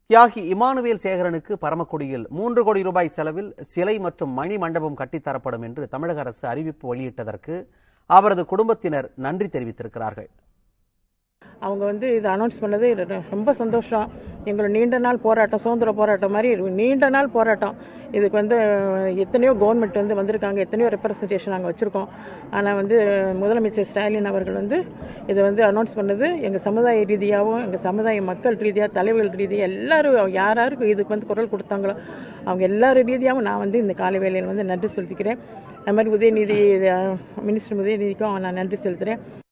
தியாகி இமானுவேல் சேகரனுக்கு பரமக்குடியில் மூன்று கோடி ரூபாய் செலவில் சிலை மற்றும் மணி மண்டபம் கட்டித்தரப்படும் என்று தமிழக அரசு அறிவிப்பு வெளியிட்டதற்கு அவரது குடும்பத்தினர் நன்றி தெரிவித்திருக்கிறார்கள் அவங்க வந்து இது அனௌன்ஸ் பண்ணது இது ரொம்ப சந்தோஷம் எங்களோட நீண்ட நாள் போராட்டம் சுதந்திர போராட்டம் மாதிரி இது நீண்ட நாள் போராட்டம் இதுக்கு வந்து எத்தனையோ கவர்மெண்ட் வந்து வந்திருக்காங்க எத்தனையோ ரெப்ரசன்டேஷன் நாங்கள் வச்சுருக்கோம் ஆனால் வந்து முதலமைச்சர் ஸ்டாலின் அவர்கள் வந்து இதை வந்து அனௌன்ஸ் பண்ணது எங்கள் சமுதாய ரீதியாகவும் எங்கள் சமுதாய மக்கள் ரீதியாக தலைவர்கள் ரீதியாக எல்லாரும் யார் யாருக்கு இதுக்கு வந்து குரல் கொடுத்தாங்களோ அவங்க எல்லாரும் ரீதியாகவும் நான் வந்து இந்த காலை வேளையில் வந்து நன்றி செலுத்திக்கிறேன் அது மாதிரி உதயநிதி மினிஸ்டர் உதயநிதிக்கும் நான் நன்றி செலுத்துகிறேன்